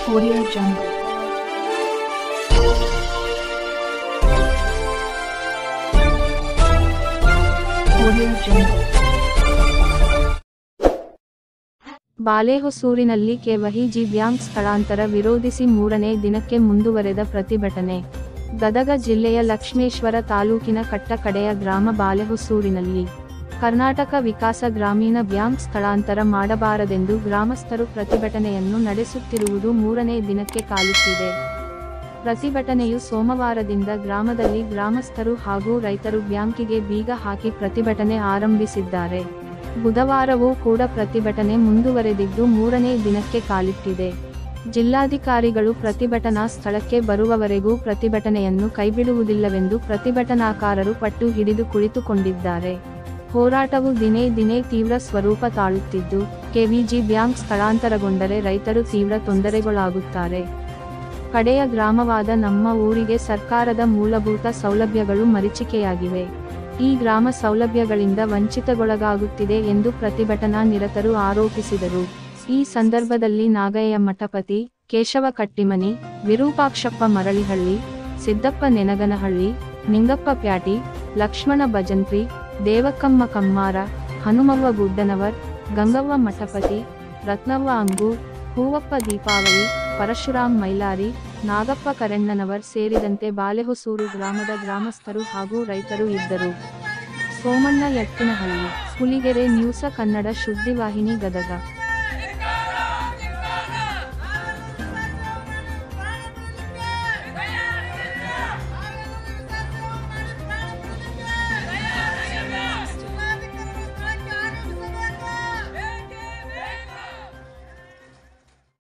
Audio Jungle. Audio Jungle. ಬಾಲೆಹೊಸೂರಿನಲ್ಲಿ ಕೆವಹಿಜಿ bank ಸ್ಥಳಾಂತರ ವಿರೋಧಿಸಿ ಮೂರನೇ ದಿನಕ್ಕೆ ಮುಂದುವರೆದ ಪ್ರತಿಭಟನೆ ಗದಗ ಜಿಲ್ಲೆಯ ಲಕ್ಷ್ಮೇಶ್ವರ ತಾಲೂಕಿನ ಕಟ್ಟಕಡೆಯ ಗ್ರಾಮ ಬಾಲೆಹೊಸೂರಿನಲ್ಲಿ ಕರ್ನಾಟಕ ವಿಕಾಸ ಗ್ರಾಮೀಣ ಬ್ಯಾಂಕ್ ಸ್ಥಳಾಂತರ ಮಾಡಬಾರದೆಂದು ಗ್ರಾಮಸ್ಥರು ಪ್ರತಿಭಟನೆಯನ್ನು ನಡೆಸುತ್ತಿರುವುದು ಮೂರನೇ ದಿನಕ್ಕೆ ಕಾಲಿಟ್ಟಿದೆ ಪ್ರತಿಭಟನೆಯು ಸೋಮವಾರದಿಂದ ಗ್ರಾಮದಲ್ಲಿ ಗ್ರಾಮಸ್ಥರು ಹಾಗೂ ರೈತರು ಬ್ಯಾಂಕಿಗೆ ಬೀಗ ಹಾಕಿ ಪ್ರತಿಭಟನೆ ಆರಂಭಿಸಿದ್ದಾರೆ ಬುಧವಾರವೂ ಕೂಡ ಪ್ರತಿಭಟನೆ ಮುಂದುವರೆದಿದ್ದು ಮೂರನೇ ದಿನಕ್ಕೆ ಕಾಲಿಟ್ಟಿದೆ ಜಿಲ್ಲಾಧಿಕಾರಿಗಳು ಪ್ರತಿಭಟನಾ ಸ್ಥಳಕ್ಕೆ ಬರುವವರೆಗೂ ಪ್ರತಿಭಟನೆಯನ್ನು ಕೈಬಿಡುವುದಿಲ್ಲವೆಂದು ಪ್ರತಿಭಟನಾಕಾರರು ಪಟ್ಟು ಹಿಡಿದು ಕುಳಿತುಕೊಂಡಿದ್ದಾರೆ ಹೋರಾಟವು ದಿನೇ ದಿನೇ ತೀವ್ರ ಸ್ವರೂಪ ತಾಳುತ್ತಿದ್ದು ಕೆವಿಜಿ ಬ್ಯಾಂಕ್ ಸ್ಥಳಾಂತರಗೊಂಡರೆ ರೈತರು ತೀವ್ರ ತೊಂದರೆಗೊಳಾಗುತ್ತಾರೆ ಕಡೆಯ ಗ್ರಾಮವಾದ ನಮ್ಮ ಊರಿಗೆ ಸರ್ಕಾರದ ಮೂಲಭೂತ ಸೌಲಭ್ಯಗಳು ಮರೀಚಿಕೆಯಾಗಿವೆ ಈ ಗ್ರಾಮ ಸೌಲಭ್ಯಗಳಿಂದ ವಂಚಿತಗೊಳಗಾಗುತ್ತಿದೆ ಎಂದು ಪ್ರತಿಭಟನಾ ನಿರತರು ಆರೋಪಿಸಿದರು ಈ ಸಂದರ್ಭದಲ್ಲಿ ನಾಗಯ್ಯ ಮಠಪತಿ ಕೇಶವ ಕಟ್ಟಿಮನಿ ವಿರೂಪಾಕ್ಷಪ್ಪ ಮರಳಿಹಳ್ಳಿ ಸಿದ್ದಪ್ಪ ನೆನಗನಹಳ್ಳಿ ನಿಂಗಪ್ಪ ಪ್ಯಾಟಿ ಲಕ್ಷ್ಮಣ ಭಜಂತ್ರಿ ದೇವಕ್ಕಮ್ಮ ಕಮ್ಮಾರ ಹನುಮವ್ವ ಗುಡ್ಡನವರ್ ಗಂಗವ್ವ ಮಠಪತಿ ರತ್ನವ್ವ ಅಂಗೂರ್ ಹೂವಪ್ಪ ದೀಪಾವಳಿ ಪರಶುರಾಮ್ ಮೈಲಾರಿ ನಾಗಪ್ಪ ಕರೆಣ್ಣನವರ್ ಸೇರಿದಂತೆ ಬಾಲೆಹೊಸೂರು ಗ್ರಾಮದ ಗ್ರಾಮಸ್ಥರು ಹಾಗೂ ರೈತರು ಇದ್ದರು ಸೋಮಣ್ಣ ಯಟ್ಟಿನಹಳ್ಳಿ ಹುಲಿಗೆರೆ ನ್ಯೂಸ ಕನ್ನಡ ಸುದ್ದಿವಾಹಿನಿ ಗದಗ